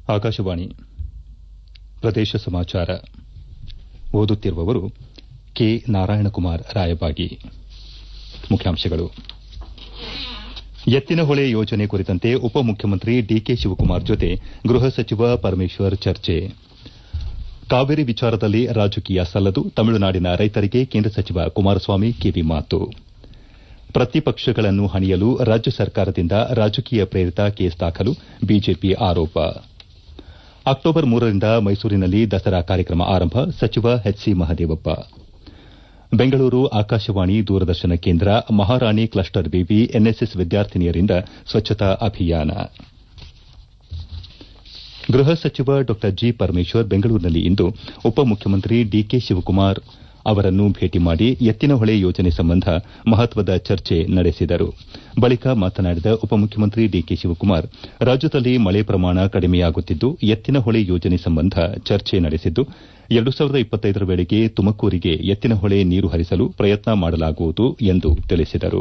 ಆಕಾಶವಾಣಿ ಪ್ರದೇಶ ಸಮಾಚಾರ ಓದುತ್ತಿರುವವರು ಕೆ ನಾರಾಯಣಕುಮಾರ್ ರಾಯಬಾಗಿ ಮುಖ್ಯಾಂಶಗಳು ಎತ್ತಿನಹೊಳೆ ಯೋಜನೆ ಕುರಿತಂತೆ ಉಪಮುಖ್ಯಮಂತ್ರಿ ಡಿಕೆ ಶಿವಕುಮಾರ್ ಜೊತೆ ಗೃಹ ಸಚಿವ ಪರಮೇಶ್ವರ್ ಚರ್ಚೆ ಕಾವೇರಿ ವಿಚಾರದಲ್ಲಿ ರಾಜಕೀಯ ಸಲ್ಲದು ತಮಿಳುನಾಡಿನ ರೈತರಿಗೆ ಕೇಂದ್ರ ಸಚಿವ ಕುಮಾರಸ್ವಾಮಿ ಕಿವಿಮಾತು ಪ್ರತಿಪಕ್ಷಗಳನ್ನು ಹಣಿಯಲು ರಾಜ್ಯ ಸರ್ಕಾರದಿಂದ ರಾಜಕೀಯ ಪ್ರೇರಿತ ಕೇಸ್ ದಾಖಲು ಬಿಜೆಪಿ ಆರೋಪ ಅಕ್ಟೋಬರ್ ಮೂರರಿಂದ ಮೈಸೂರಿನಲ್ಲಿ ದಸರಾ ಕಾರ್ಯಕ್ರಮ ಆರಂಭ ಸಚಿವ ಎಚ್ ಸಿ ಮಹದೇವಪ್ಪ ಬೆಂಗಳೂರು ಆಕಾಶವಾಣಿ ದೂರದರ್ಶನ ಕೇಂದ್ರ ಮಹಾರಾಣಿ ಕ್ಲಸ್ಟರ್ ವಿವಿ ಎನ್ಎಸ್ಎಸ್ ವಿದ್ಯಾರ್ಥಿನಿಯರಿಂದ ಸ್ವಚ್ಛತಾ ಅಭಿಯಾನ ಗೃಹ ಸಚಿವ ಡಾ ಜಿ ಪರಮೇಶ್ವರ್ ಬೆಂಗಳೂರಿನಲ್ಲಿಂದು ಉಪಮುಖ್ಯಮಂತ್ರಿ ಡಿಕೆ ಶಿವಕುಮಾರ್ ಅವರನ್ನು ಭೇಟಿ ಮಾಡಿ ಎತ್ತಿನಹೊಳೆ ಯೋಜನೆ ಸಂಬಂಧ ಮಹತ್ವದ ಚರ್ಚೆ ನಡೆಸಿದರು ಬಳಿಕ ಮಾತನಾಡಿದ ಉಪಮುಖ್ಯಮಂತ್ರಿ ಡಿಕೆ ಶಿವಕುಮಾರ್ ರಾಜ್ಯದಲ್ಲಿ ಮಳೆ ಪ್ರಮಾಣ ಕಡಿಮೆಯಾಗುತ್ತಿದ್ದು ಎತ್ತಿನಹೊಳೆ ಯೋಜನೆ ಸಂಬಂಧ ಚರ್ಚೆ ನಡೆಸಿದ್ದು ಎರಡು ಸಾವಿರದ ಇಪ್ಪತ್ತೈದರ ವೇಳೆಗೆ ತುಮಕೂರಿಗೆ ಎತ್ತಿನಹೊಳೆ ನೀರು ಹರಿಸಲು ಪ್ರಯತ್ನ ಮಾಡಲಾಗುವುದು ಎಂದು ತಿಳಿಸಿದರು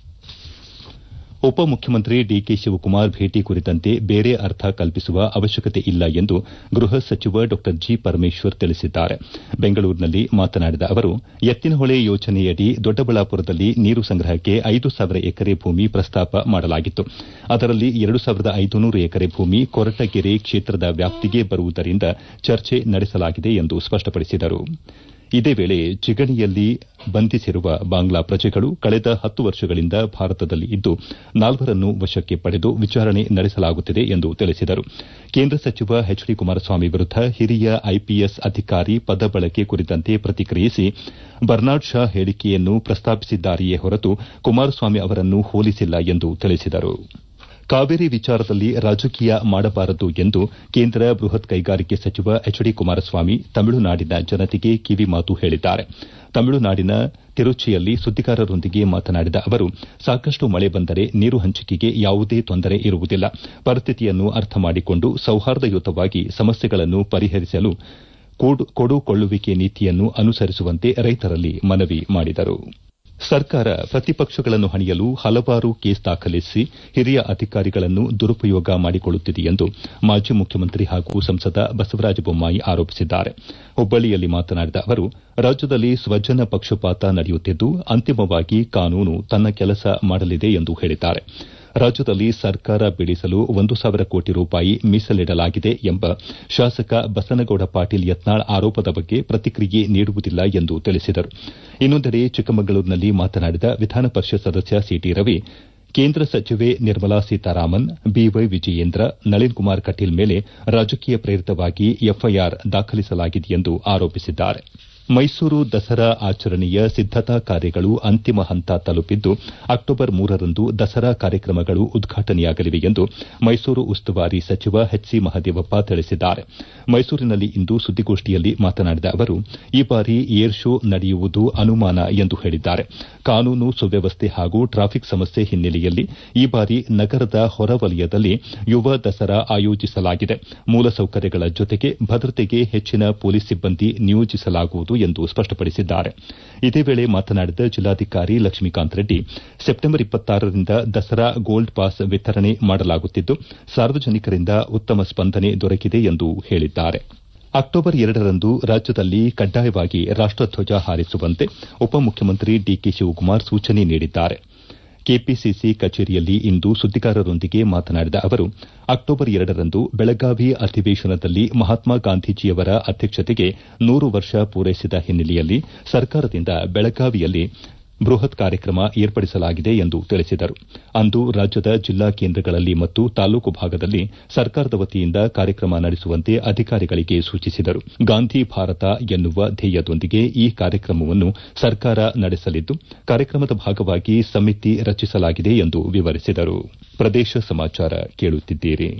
ಉಪಮುಖ್ಯಮಂತ್ರಿ ಡಿಕೆ ಶಿವಕುಮಾರ್ ಭೇಟಿ ಕುರಿತಂತೆ ಬೇರೆ ಅರ್ಥ ಕಲ್ಪಿಸುವ ಅವಶ್ಯಕತೆ ಇಲ್ಲ ಎಂದು ಗೃಹ ಸಚಿವ ಡಾ ಜಿ ಪರಮೇಶ್ವರ್ ತಿಳಿಸಿದ್ದಾರೆ ಬೆಂಗಳೂರಿನಲ್ಲಿ ಮಾತನಾಡಿದ ಅವರು ಎತ್ತಿನಹೊಳೆ ಯೋಜನೆಯಡಿ ದೊಡ್ಡಬಳ್ಳಾಪುರದಲ್ಲಿ ನೀರು ಸಂಗ್ರಹಕ್ಕೆ ಐದು ಸಾವಿರ ಎಕರೆ ಭೂಮಿ ಪ್ರಸ್ತಾಪ ಮಾಡಲಾಗಿತ್ತು ಅದರಲ್ಲಿ ಎರಡು ಸಾವಿರದ ಐದುನೂರು ಎಕರೆ ಭೂಮಿ ಕೊರಟಗೆರೆ ಕ್ಷೇತ್ರದ ವ್ಯಾಪ್ತಿಗೆ ಬರುವುದರಿಂದ ಚರ್ಚೆ ನಡೆಸಲಾಗಿದೆ ಎಂದು ಸ್ಪಷ್ಟಪಡಿಸಿದರು ಇದೇ ವೇಳೆ ಚಿಗಣಿಯಲ್ಲಿ ಬಂಧಿಸಿರುವ ಬಾಂಗ್ಲಾ ಪ್ರಜೆಗಳು ಕಳೆದ ಹತ್ತು ವರ್ಷಗಳಿಂದ ಭಾರತದಲ್ಲಿ ಇದ್ದು ನಾಲ್ವರನ್ನು ವಶಕ್ಕೆ ಪಡೆದು ವಿಚಾರಣೆ ನಡೆಸಲಾಗುತ್ತಿದೆ ಎಂದು ತಿಳಿಸಿದರು ಕೇಂದ್ರ ಸಚಿವ ಎಚ್ ಡಿ ಕುಮಾರಸ್ವಾಮಿ ವಿರುದ್ದ ಹಿರಿಯ ಐಪಿಎಸ್ ಅಧಿಕಾರಿ ಪದ ಬಳಕೆ ಕುರಿತಂತೆ ಪ್ರತಿಕ್ರಿಯಿಸಿ ಬರ್ನಾಡ್ ಶಾ ಹೇಳಿಕೆಯನ್ನು ಪ್ರಸ್ತಾಪಿಸಿದ್ದಾರೆಯೇ ಹೊರತು ಕುಮಾರಸ್ವಾಮಿ ಅವರನ್ನು ಹೋಲಿಸಿಲ್ಲ ಎಂದು ತಿಳಿಸಿದರು ಕಾವೇರಿ ವಿಚಾರದಲ್ಲಿ ರಾಜಕೀಯ ಮಾಡಬಾರದು ಎಂದು ಕೇಂದ್ರ ಬೃಹತ್ ಕೈಗಾರಿಕೆ ಸಚಿವ ಎಚ್ ಡಿ ಕುಮಾರಸ್ವಾಮಿ ತಮಿಳುನಾಡಿನ ಜನತೆಗೆ ಕಿವಿಮಾತು ಹೇಳಿದ್ದಾರೆ ತಮಿಳುನಾಡಿನ ತಿರುಚಿಯಲ್ಲಿ ಸುದ್ದಿಗಾರರೊಂದಿಗೆ ಮಾತನಾಡಿದ ಅವರು ಸಾಕಷ್ಟು ಮಳೆ ಬಂದರೆ ನೀರು ಹಂಚಿಕೆಗೆ ಯಾವುದೇ ತೊಂದರೆ ಇರುವುದಿಲ್ಲ ಪರಿಸ್ಥಿತಿಯನ್ನು ಅರ್ಥ ಮಾಡಿಕೊಂಡು ಸೌಹಾರ್ದಯುತವಾಗಿ ಸಮಸ್ಯೆಗಳನ್ನು ಪರಿಹರಿಸಲು ಕೊಡುಕೊಳ್ಳುವಿಕೆ ನೀತಿಯನ್ನು ಅನುಸರಿಸುವಂತೆ ರೈತರಲ್ಲಿ ಮನವಿ ಮಾಡಿದರು ಸರ್ಕಾರ ಪ್ರತಿಪಕ್ಷಗಳನ್ನು ಹಣಿಯಲು ಹಲವಾರು ಕೇಸ್ ದಾಖಲಿಸಿ ಹಿರಿಯ ಅಧಿಕಾರಿಗಳನ್ನು ದುರುಪಯೋಗ ಮಾಡಿಕೊಳ್ಳುತ್ತಿದೆ ಎಂದು ಮಾಜಿ ಮುಖ್ಯಮಂತ್ರಿ ಹಾಗೂ ಸಂಸದ ಬಸವರಾಜ ಬೊಮ್ಮಾಯಿ ಆರೋಪಿಸಿದ್ದಾರೆ ಹುಬ್ಬಳ್ಳಿಯಲ್ಲಿ ಮಾತನಾಡಿದ ಅವರು ರಾಜ್ಯದಲ್ಲಿ ಸ್ವಜನ ಪಕ್ಷಪಾತ ನಡೆಯುತ್ತಿದ್ದು ಅಂತಿಮವಾಗಿ ಕಾನೂನು ತನ್ನ ಕೆಲಸ ಮಾಡಲಿದೆ ಎಂದು ಹೇಳಿದ್ದಾರೆ ರಾಜ್ಯದಲ್ಲಿ ಸರ್ಕಾರ ಬೀಳಿಸಲು ಒಂದು ಸಾವಿರ ಕೋಟಿ ರೂಪಾಯಿ ಮೀಸಲಿಡಲಾಗಿದೆ ಎಂಬ ಶಾಸಕ ಬಸನಗೌಡ ಪಾಟೀಲ್ ಯತ್ನಾಳ್ ಆರೋಪದ ಬಗ್ಗೆ ಪ್ರತಿಕ್ರಿಯೆ ನೀಡುವುದಿಲ್ಲ ಎಂದು ತಿಳಿಸಿದರು ಇನ್ನೊಂದೆಡೆ ಚಿಕ್ಕಮಗಳೂರಿನಲ್ಲಿ ಮಾತನಾಡಿದ ವಿಧಾನ ಪರಿಷತ್ ಸದಸ್ಯ ಸಿಟಿ ರವಿ ಕೇಂದ್ರ ಸಚಿವೆ ನಿರ್ಮಲಾ ಸೀತಾರಾಮನ್ ಬಿವೈ ವಿಜಯೇಂದ್ರ ನಳಿನ್ ಕುಮಾರ್ ಕಟೀಲ್ ಮೇಲೆ ರಾಜಕೀಯ ಪ್ರೇರಿತವಾಗಿ ಎಫ್ಐಆರ್ ದಾಖಲಿಸಲಾಗಿದೆ ಎಂದು ಆರೋಪಿಸಿದ್ದಾರೆ ಮೈಸೂರು ದಸರಾ ಆಚರಣೆಯ ಸಿದ್ದತಾ ಕಾರ್ಯಗಳು ಅಂತಿಮ ಹಂತ ತಲುಪಿದ್ದು ಅಕ್ಟೋಬರ್ ಮೂರರಂದು ದಸರಾ ಕಾರ್ಯಕ್ರಮಗಳು ಉದ್ಘಾಟನೆಯಾಗಲಿವೆ ಎಂದು ಮೈಸೂರು ಉಸ್ತುವಾರಿ ಸಚಿವ ಎಚ್ ಸಿ ಮಹದೇವಪ್ಪ ತಿಳಿಸಿದ್ದಾರೆ ಮೈಸೂರಿನಲ್ಲಿಂದು ಸುದ್ದಿಗೋಷ್ಠಿಯಲ್ಲಿ ಮಾತನಾಡಿದ ಅವರು ಈ ಬಾರಿ ಏರ್ ಶೋ ನಡೆಯುವುದು ಅನುಮಾನ ಎಂದು ಹೇಳಿದ್ದಾರೆ ಕಾನೂನು ಸುವ್ಯವಸ್ಥೆ ಹಾಗೂ ಟ್ರಾಫಿಕ್ ಸಮಸ್ಯೆ ಹಿನ್ನೆಲೆಯಲ್ಲಿ ಈ ಬಾರಿ ನಗರದ ಹೊರವಲಯದಲ್ಲಿ ಯುವ ದಸರಾ ಆಯೋಜಿಸಲಾಗಿದೆ ಮೂಲಸೌಕರ್ಯಗಳ ಜೊತೆಗೆ ಭದ್ರತೆಗೆ ಹೆಚ್ಚಿನ ಪೊಲೀಸ್ ಸಿಬ್ಬಂದಿ ನಿಯೋಜಿಸಲಾಗುವುದು ಎಂದು ಸ್ಪಷ್ಟಪಡಿಸಿದ್ದಾರೆ ಇದೇ ವೇಳೆ ಮಾತನಾಡಿದ ಜಿಲ್ಲಾಧಿಕಾರಿ ಲಕ್ಷ್ಮೀಕಾಂತ್ ರೆಡ್ಡಿ ಸೆಪ್ಟೆಂಬರ್ ರಿಂದ ದಸರಾ ಗೋಲ್ಡ್ ಪಾಸ್ ವಿತರಣೆ ಮಾಡಲಾಗುತ್ತಿದ್ದು ಸಾರ್ವಜನಿಕರಿಂದ ಉತ್ತಮ ಸ್ಪಂದನೆ ದೊರಕಿದೆ ಎಂದು ಹೇಳಿದ್ದಾರೆ ಅಕ್ಟೋಬರ್ ಎರಡರಂದು ರಾಜ್ಯದಲ್ಲಿ ಕಡ್ಡಾಯವಾಗಿ ರಾಷ್ಟಧ್ವಜ ಹಾರಿಸುವಂತೆ ಉಪಮುಖ್ಯಮಂತ್ರಿ ಡಿಕೆ ಶಿವಕುಮಾರ್ ಸೂಚನೆ ನೀಡಿದ್ದಾರೆ ಕೆಪಿಸಿಸಿ ಕಚೇರಿಯಲ್ಲಿ ಇಂದು ಸುದ್ದಿಗಾರರೊಂದಿಗೆ ಮಾತನಾಡಿದ ಅವರು ಅಕ್ಟೋಬರ್ ಎರಡರಂದು ಬೆಳಗಾವಿ ಅಧಿವೇಶನದಲ್ಲಿ ಮಹಾತ್ಮ ಗಾಂಧೀಜಿಯವರ ಅಧ್ಯಕ್ಷತೆಗೆ ನೂರು ವರ್ಷ ಪೂರೈಸಿದ ಹಿನ್ನೆಲೆಯಲ್ಲಿ ಸರ್ಕಾರದಿಂದ ಬೆಳಗಾವಿಯಲ್ಲಿ ಬೃಹತ್ ಕಾರ್ಯಕ್ರಮ ಏರ್ಪಡಿಸಲಾಗಿದೆ ಎಂದು ತಿಳಿಸಿದರು ಅಂದು ರಾಜ್ಯದ ಜಿಲ್ಲಾ ಕೇಂದ್ರಗಳಲ್ಲಿ ಮತ್ತು ತಾಲೂಕು ಭಾಗದಲ್ಲಿ ಸರ್ಕಾರದ ವತಿಯಿಂದ ಕಾರ್ಯಕ್ರಮ ನಡೆಸುವಂತೆ ಅಧಿಕಾರಿಗಳಿಗೆ ಸೂಚಿಸಿದರು ಗಾಂಧಿ ಭಾರತ ಎನ್ನುವ ಧ್ಯೇಯದೊಂದಿಗೆ ಈ ಕಾರ್ಯಕ್ರಮವನ್ನು ಸರ್ಕಾರ ನಡೆಸಲಿದ್ದು ಕಾರ್ಯಕ್ರಮದ ಭಾಗವಾಗಿ ಸಮಿತಿ ರಚಿಸಲಾಗಿದೆ ಎಂದು ವಿವರಿಸಿದರು ಪ್ರದೇಶ ಸಮಾಚಾರ ಕೇಳುತ್ತಿದ್ದೀರಿ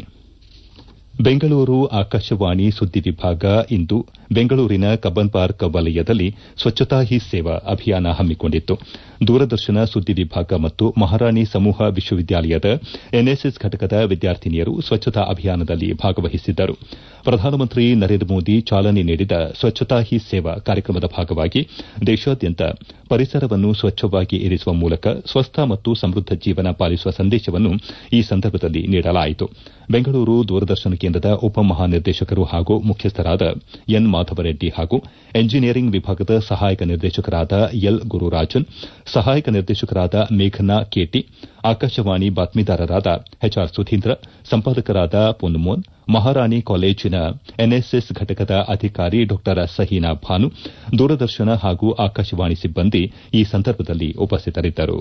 ಬೆಂಗಳೂರು ಆಕಾಶವಾಣಿ ಸುದ್ದಿ ವಿಭಾಗ ಇಂದು ಬೆಂಗಳೂರಿನ ಕಬ್ಬನ್ ಪಾರ್ಕ್ ವಲಯದಲ್ಲಿ ಸ್ವಚ್ಛತಾ ಹಿ ಸೇವಾ ಅಭಿಯಾನ ಹಮ್ಮಿಕೊಂಡಿತ್ತು ದೂರದರ್ಶನ ಸುದ್ದಿ ವಿಭಾಗ ಮತ್ತು ಮಹಾರಾಣಿ ಸಮೂಹ ವಿಶ್ವವಿದ್ಯಾಲಯದ ಎನ್ಎಸ್ಎಸ್ ಘಟಕದ ವಿದ್ಯಾರ್ಥಿನಿಯರು ಸ್ವಚ್ಛತಾ ಅಭಿಯಾನದಲ್ಲಿ ಭಾಗವಹಿಸಿದ್ದರು ಪ್ರಧಾನಮಂತ್ರಿ ನರೇಂದ್ರ ಮೋದಿ ಚಾಲನೆ ನೀಡಿದ ಸ್ವಚ್ಛತಾ ಹಿ ಸೇವಾ ಕಾರ್ಯಕ್ರಮದ ಭಾಗವಾಗಿ ದೇಶಾದ್ಯಂತ ಪರಿಸರವನ್ನು ಸ್ವಚ್ಛವಾಗಿ ಇರಿಸುವ ಮೂಲಕ ಸ್ವಸ್ಥ ಮತ್ತು ಸಮೃದ್ಧ ಜೀವನ ಪಾಲಿಸುವ ಸಂದೇಶವನ್ನು ಈ ಸಂದರ್ಭದಲ್ಲಿ ನೀಡಲಾಯಿತು ಬೆಂಗಳೂರು ದೂರದರ್ಶನ ಕೇಂದ್ರದ ಉಪಮಹಾನಿರ್ದೇಶಕರು ಹಾಗೂ ಮುಖ್ಯಸ್ಥರಾದ ಎನ್ ಮಾಧವರೆಡ್ಡಿ ಹಾಗೂ ಎಂಜಿನಿಯರಿಂಗ್ ವಿಭಾಗದ ಸಹಾಯಕ ನಿರ್ದೇಶಕರಾದ ಎಲ್ ಗುರುರಾಜನ್ ಸಹಾಯಕ ನಿರ್ದೇಶಕರಾದ ಮೇಘನಾ ಕೆಟಿ ಆಕಾಶವಾಣಿ ಬಾತ್ಮೀದಾರರಾದ ಎಚ್ಆರ್ ಸುಧೀಂದ್ರ ಸಂಪಾದಕರಾದ ಪೊನ್ನುಮೋನ್ ಮಹಾರಾಣಿ ಕಾಲೇಜಿನ ಎನ್ಎಸ್ಎಸ್ ಘಟಕದ ಅಧಿಕಾರಿ ಡಾ ಸಹೀನಾ ಭಾನು ದೂರದರ್ಶನ ಹಾಗೂ ಆಕಾಶವಾಣಿ ಸಿಬ್ಬಂದಿ ಈ ಸಂದರ್ಭದಲ್ಲಿ ಉಪಸ್ಥಿತರಿದ್ದರು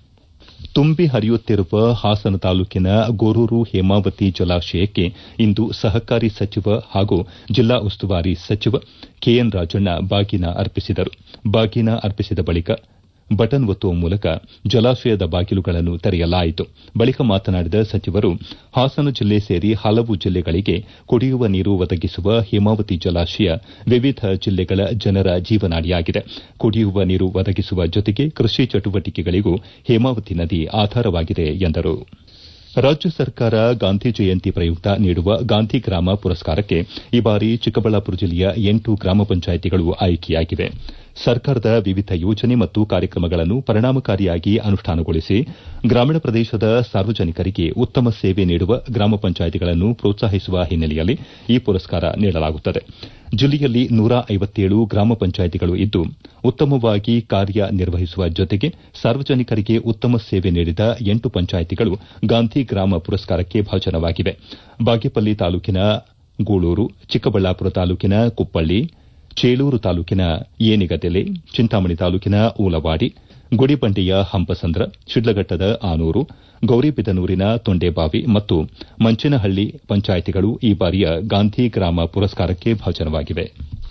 ತುಂಬಿ ಹರಿಯುತ್ತಿರುವ ಹಾಸನ ತಾಲೂಕಿನ ಗೊರೂರು ಹೇಮಾವತಿ ಜಲಾಶಯಕ್ಕೆ ಇಂದು ಸಹಕಾರಿ ಸಚಿವ ಹಾಗೂ ಜಿಲ್ಲಾ ಉಸ್ತುವಾರಿ ಸಚಿವ ಕೆಎನ್ ರಾಜಣ್ಣ ಬಾಗಿನ ಅರ್ಪಿಸಿದರು ಬಾಗಿನ ಅರ್ಪಿಸಿದ ಬಳಿಕ ಬಟನ್ ಒತ್ತುವ ಮೂಲಕ ಜಲಾಶಯದ ಬಾಗಿಲುಗಳನ್ನು ತೆರೆಯಲಾಯಿತು ಬಳಿಕ ಮಾತನಾಡಿದ ಸಚಿವರು ಹಾಸನ ಜಿಲ್ಲೆ ಸೇರಿ ಹಲವು ಜಿಲ್ಲೆಗಳಿಗೆ ಕುಡಿಯುವ ನೀರು ಒದಗಿಸುವ ಹೇಮಾವತಿ ಜಲಾಶಯ ವಿವಿಧ ಜಿಲ್ಲೆಗಳ ಜನರ ಜೀವನಾಡಿಯಾಗಿದೆ ಕುಡಿಯುವ ನೀರು ಒದಗಿಸುವ ಜೊತೆಗೆ ಕೃಷಿ ಚಟುವಟಿಕೆಗಳಿಗೂ ಹೇಮಾವತಿ ನದಿ ಆಧಾರವಾಗಿದೆ ಎಂದರು ರಾಜ್ಯ ಸರ್ಕಾರ ಗಾಂಧಿ ಜಯಂತಿ ಪ್ರಯುಕ್ತ ನೀಡುವ ಗಾಂಧಿ ಗ್ರಾಮ ಪುರಸ್ಕಾರಕ್ಕೆ ಈ ಬಾರಿ ಚಿಕ್ಕಬಳ್ಳಾಪುರ ಜಿಲ್ಲೆಯ ಎಂಟು ಗ್ರಾಮ ಪಂಚಾಯಿತಿಗಳು ಆಯ್ಕೆಯಾಗಿವೆ ಸರ್ಕಾರದ ವಿವಿಧ ಯೋಜನೆ ಮತ್ತು ಕಾರ್ಯಕ್ರಮಗಳನ್ನು ಪರಿಣಾಮಕಾರಿಯಾಗಿ ಅನುಷ್ಠಾನಗೊಳಿಸಿ ಗ್ರಾಮೀಣ ಪ್ರದೇಶದ ಸಾರ್ವಜನಿಕರಿಗೆ ಉತ್ತಮ ಸೇವೆ ನೀಡುವ ಗ್ರಾಮ ಪಂಚಾಯಿತಿಗಳನ್ನು ಪ್ರೋತ್ಸಾಹಿಸುವ ಹಿನ್ನೆಲೆಯಲ್ಲಿ ಈ ಪುರಸ್ಕಾರ ನೀಡಲಾಗುತ್ತದೆ ಜಿಲ್ಲೆಯಲ್ಲಿ ನೂರ ಐವತ್ತೇಳು ಗ್ರಾಮ ಪಂಚಾಯಿತಿಗಳು ಇದ್ದು ಉತ್ತಮವಾಗಿ ಕಾರ್ಯನಿರ್ವಹಿಸುವ ಜೊತೆಗೆ ಸಾರ್ವಜನಿಕರಿಗೆ ಉತ್ತಮ ಸೇವೆ ನೀಡಿದ ಎಂಟು ಪಂಚಾಯಿತಿಗಳು ಗಾಂಧಿ ಗ್ರಾಮ ಪುರಸ್ಕಾರಕ್ಕೆ ಭಾಜನವಾಗಿವೆ ಬಾಗೇಪಲ್ಲಿ ತಾಲೂಕಿನ ಗೂಳೂರು ಚಿಕ್ಕಬಳ್ಳಾಪುರ ತಾಲೂಕಿನ ಕುಪ್ಪಳ್ಳಿ ಚೇಳೂರು ತಾಲೂಕಿನ ಏನಿಗದೆಲೆ ಚಿಂತಾಮಣಿ ತಾಲೂಕಿನ ಊಲವಾಡಿ ಗುಡಿಬಂಡೆಯ ಹಂಪಸಂದ್ರ ಶಿಡ್ಲಘಟ್ಟದ ಆನೂರು ಗೌರಿಬಿದನೂರಿನ ತೊಂಡೇಬಾವಿ ಮತ್ತು ಮಂಚನಹಳ್ಳಿ ಪಂಚಾಯಿತಿಗಳು ಈ ಬಾರಿಯ ಗಾಂಧಿ ಗ್ರಾಮ ಪುರಸ್ಕಾರಕ್ಕೆ ಭಾಜನವಾಗಿವೆ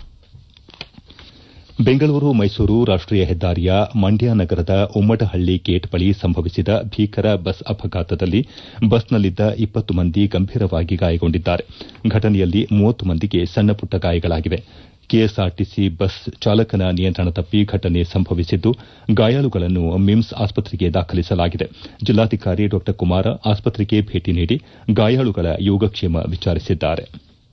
ಬೆಂಗಳೂರು ಮೈಸೂರು ರಾಷ್ಟೀಯ ಹೆದ್ದಾರಿಯ ಮಂಡ್ಯ ನಗರದ ಉಮ್ಮಡಹಳ್ಳಿ ಗೇಟ್ ಬಳಿ ಸಂಭವಿಸಿದ ಭೀಕರ ಬಸ್ ಅಪಘಾತದಲ್ಲಿ ಬಸ್ನಲ್ಲಿದ್ದ ಇಪ್ಪತ್ತು ಮಂದಿ ಗಂಭೀರವಾಗಿ ಗಾಯಗೊಂಡಿದ್ದಾರೆ ಘಟನೆಯಲ್ಲಿ ಮೂವತ್ತು ಮಂದಿಗೆ ಸಣ್ಣಪುಟ್ಟ ಗಾಯಗಳಾಗಿವೆ ಕೆಎಸ್ಆರ್ಟಿಸಿ ಬಸ್ ಚಾಲಕನ ನಿಯಂತ್ರಣ ತಪ್ಪಿ ಘಟನೆ ಸಂಭವಿಸಿದ್ದು ಗಾಯಾಳುಗಳನ್ನು ಮಿಮ್ಸ್ ಆಸ್ಪತ್ರೆಗೆ ದಾಖಲಿಸಲಾಗಿದೆ ಜಿಲ್ಲಾಧಿಕಾರಿ ಡಾ ಕುಮಾರ ಆಸ್ಪತ್ರೆಗೆ ಭೇಟಿ ನೀಡಿ ಗಾಯಾಳುಗಳ ಯೋಗಕ್ಷೇಮ ವಿಚಾರಿಸಿದ್ದಾರೆ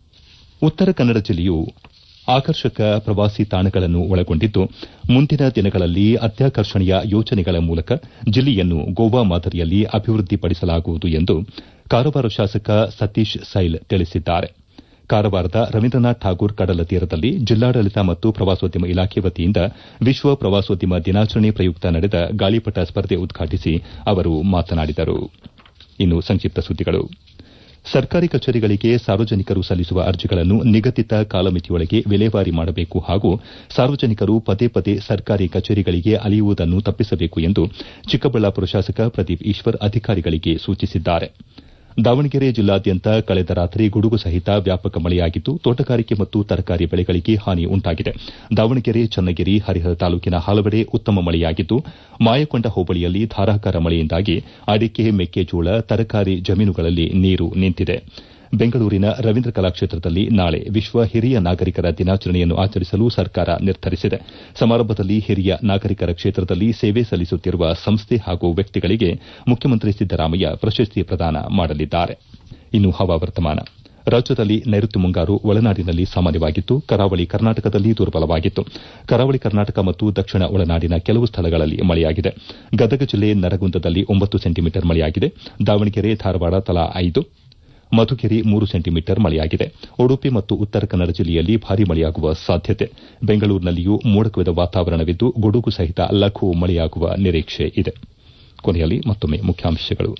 ಉತ್ತರ ಕನ್ನಡ ಜಿಲ್ಲೆಯು ಆಕರ್ಷಕ ಪ್ರವಾಸಿ ತಾಣಗಳನ್ನು ಒಳಗೊಂಡಿದ್ದು ಮುಂದಿನ ದಿನಗಳಲ್ಲಿ ಅತ್ಯಾಕರ್ಷಣೀಯ ಯೋಜನೆಗಳ ಮೂಲಕ ಜಿಲ್ಲೆಯನ್ನು ಗೋವಾ ಮಾದರಿಯಲ್ಲಿ ಅಭಿವೃದ್ಧಿಪಡಿಸಲಾಗುವುದು ಎಂದು ಕಾರವಾರ ಶಾಸಕ ಸತೀಶ್ ಸೈಲ್ ತಿಳಿಸಿದ್ದಾರೆ ಕಾರವಾರದ ರವೀಂದ್ರನಾಥ್ ಠಾಗೂರ್ ಕಡಲ ತೀರದಲ್ಲಿ ಜಿಲ್ಲಾಡಳಿತ ಮತ್ತು ಪ್ರವಾಸೋದ್ಯಮ ಇಲಾಖೆ ವತಿಯಿಂದ ವಿಶ್ವ ಪ್ರವಾಸೋದ್ಯಮ ದಿನಾಚರಣೆ ಪ್ರಯುಕ್ತ ನಡೆದ ಗಾಳಿಪಟ ಸ್ಪರ್ಧೆ ಉದ್ಘಾಟಿಸಿ ಅವರು ಮಾತನಾಡಿದರು ಇನ್ನು ಸಂಕ್ಷಿಪ್ತ ಸುದ್ದಿಗಳು ಸರ್ಕಾರಿ ಕಚೇರಿಗಳಿಗೆ ಸಾರ್ವಜನಿಕರು ಸಲ್ಲಿಸುವ ಅರ್ಜಿಗಳನ್ನು ನಿಗದಿತ ಕಾಲಮಿತಿಯೊಳಗೆ ವಿಲೇವಾರಿ ಮಾಡಬೇಕು ಹಾಗೂ ಸಾರ್ವಜನಿಕರು ಪದೇ ಪದೇ ಸರ್ಕಾರಿ ಕಚೇರಿಗಳಿಗೆ ಅಲೆಯುವುದನ್ನು ತಪ್ಪಿಸಬೇಕು ಎಂದು ಚಿಕ್ಕಬಳ್ಳಾಪುರ ಶಾಸಕ ಪ್ರದೀಪ್ ಈಶ್ವರ್ ಅಧಿಕಾರಿಗಳಿಗೆ ಸೂಚಿಸಿದ್ದಾರೆ ದಾವಣಗೆರೆ ಜಿಲ್ಲಾದ್ಯಂತ ಕಳೆದ ರಾತ್ರಿ ಗುಡುಗು ಸಹಿತ ವ್ಯಾಪಕ ಮಳೆಯಾಗಿದ್ದು ತೋಟಗಾರಿಕೆ ಮತ್ತು ತರಕಾರಿ ಬೆಳೆಗಳಿಗೆ ಹಾನಿ ಉಂಟಾಗಿದೆ ದಾವಣಗೆರೆ ಚನ್ನಗಿರಿ ಹರಿಹರ ತಾಲೂಕಿನ ಹಲವೆಡೆ ಉತ್ತಮ ಮಳೆಯಾಗಿದ್ದು ಮಾಯಕೊಂಡ ಹೋಬಳಿಯಲ್ಲಿ ಧಾರಾಕಾರ ಮಳೆಯಿಂದಾಗಿ ಅಡಿಕೆ ಮೆಕ್ಕೆಜೋಳ ತರಕಾರಿ ಜಮೀನುಗಳಲ್ಲಿ ನೀರು ನಿಂತಿದೆ ಬೆಂಗಳೂರಿನ ರವೀಂದ್ರ ಕಲಾಕ್ಷೇತ್ರದಲ್ಲಿ ನಾಳೆ ವಿಶ್ವ ಹಿರಿಯ ನಾಗರಿಕರ ದಿನಾಚರಣೆಯನ್ನು ಆಚರಿಸಲು ಸರ್ಕಾರ ನಿರ್ಧರಿಸಿದೆ ಸಮಾರಂಭದಲ್ಲಿ ಹಿರಿಯ ನಾಗರಿಕರ ಕ್ಷೇತ್ರದಲ್ಲಿ ಸೇವೆ ಸಲ್ಲಿಸುತ್ತಿರುವ ಸಂಸ್ಥೆ ಹಾಗೂ ವ್ಯಕ್ತಿಗಳಿಗೆ ಮುಖ್ಯಮಂತ್ರಿ ಸಿದ್ದರಾಮಯ್ಯ ಪ್ರಶಸ್ತಿ ಪ್ರದಾನ ಮಾಡಲಿದ್ದಾರೆ ಇನ್ನು ಹವಾವರ್ತಮಾನ ರಾಜ್ಯದಲ್ಲಿ ನೈಋತ್ಯ ಮುಂಗಾರು ಒಳನಾಡಿನಲ್ಲಿ ಸಾಮಾನ್ಯವಾಗಿದ್ದು ಕರಾವಳಿ ಕರ್ನಾಟಕದಲ್ಲಿ ದುರ್ಬಲವಾಗಿತ್ತು ಕರಾವಳಿ ಕರ್ನಾಟಕ ಮತ್ತು ದಕ್ಷಿಣ ಒಳನಾಡಿನ ಕೆಲವು ಸ್ಥಳಗಳಲ್ಲಿ ಮಳೆಯಾಗಿದೆ ಗದಗ ಜಿಲ್ಲೆ ನರಗುಂದದಲ್ಲಿ ಒಂಬತ್ತು ಸೆಂಟಿಮೀಟರ್ ಮಳೆಯಾಗಿದೆ ದಾವಣಗೆರೆ ಧಾರವಾಡ ತಲಾ ಐದು ಮಧುಗಿರಿ ಮೂರು ಸೆಂಟಿಮೀಟರ್ ಮಳೆಯಾಗಿದೆ ಉಡುಪಿ ಮತ್ತು ಉತ್ತರ ಕನ್ನಡ ಜಿಲ್ಲೆಯಲ್ಲಿ ಭಾರೀ ಮಳೆಯಾಗುವ ಸಾಧ್ಯತೆ ಬೆಂಗಳೂರಿನಲ್ಲಿಯೂ ಮೋಡಕವಿದ ವಾತಾವರಣವಿದ್ದು ಗುಡುಗು ಸಹಿತ ಲಘು ಮಳೆಯಾಗುವ ನಿರೀಕ್ಷೆ ಇದೆ ಕೊನೆಯಲ್ಲಿ ಮತ್ತೊಮ್ಮೆ ಮುಖ್ಯಾಂಶಗಳು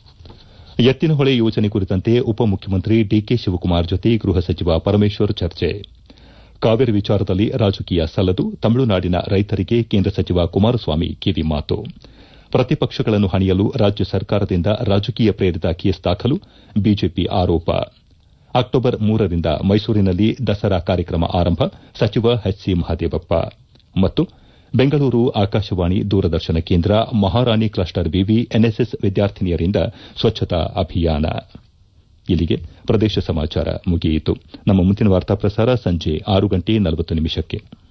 ಎತ್ತಿನಹೊಳೆ ಯೋಜನೆ ಕುರಿತಂತೆ ಉಪಮುಖ್ಯಮಂತ್ರಿ ಡಿಕೆ ಶಿವಕುಮಾರ್ ಜೊತೆ ಗೃಹ ಸಚಿವ ಪರಮೇಶ್ವರ್ ಚರ್ಚೆ ಕಾವೇರಿ ವಿಚಾರದಲ್ಲಿ ರಾಜಕೀಯ ಸಲ್ಲದು ತಮಿಳುನಾಡಿನ ರೈತರಿಗೆ ಕೇಂದ್ರ ಸಚಿವ ಕುಮಾರಸ್ವಾಮಿ ಕಿವಿಮಾತು ಪ್ರತಿಪಕ್ಷಗಳನ್ನು ಹಣಿಯಲು ರಾಜ್ಯ ಸರ್ಕಾರದಿಂದ ರಾಜಕೀಯ ಪ್ರೇರಿತ ಕೇಸ್ ದಾಖಲು ಬಿಜೆಪಿ ಆರೋಪ ಅಕ್ಟೋಬರ್ ಮೂರರಿಂದ ಮೈಸೂರಿನಲ್ಲಿ ದಸರಾ ಕಾರ್ಯಕ್ರಮ ಆರಂಭ ಸಚಿವ ಎಚ್ಸಿ ಮಹದೇವಪ್ಪ ಮತ್ತು ಬೆಂಗಳೂರು ಆಕಾಶವಾಣಿ ದೂರದರ್ಶನ ಕೇಂದ್ರ ಮಹಾರಾಣಿ ಕ್ಲಸ್ಟರ್ ವಿವಿ ಎನ್ಎಸ್ಎಸ್ ವಿದ್ಯಾರ್ಥಿನಿಯರಿಂದ ಸ್ವಚ್ಛತಾ ಅಭಿಯಾನ ಇಲ್ಲಿಗೆ ಪ್ರದೇಶ ಸಮಾಚಾರ ಮುಗಿಯಿತು ನಮ್ಮ ಮುಂದಿನ ವಾರ್ತಾ ಪ್ರಸಾರ ಸಂಜೆ ಆರು ಗಂಟೆ ನಲವತ್ತು ನಿಮಿಷಕ್ಕೆ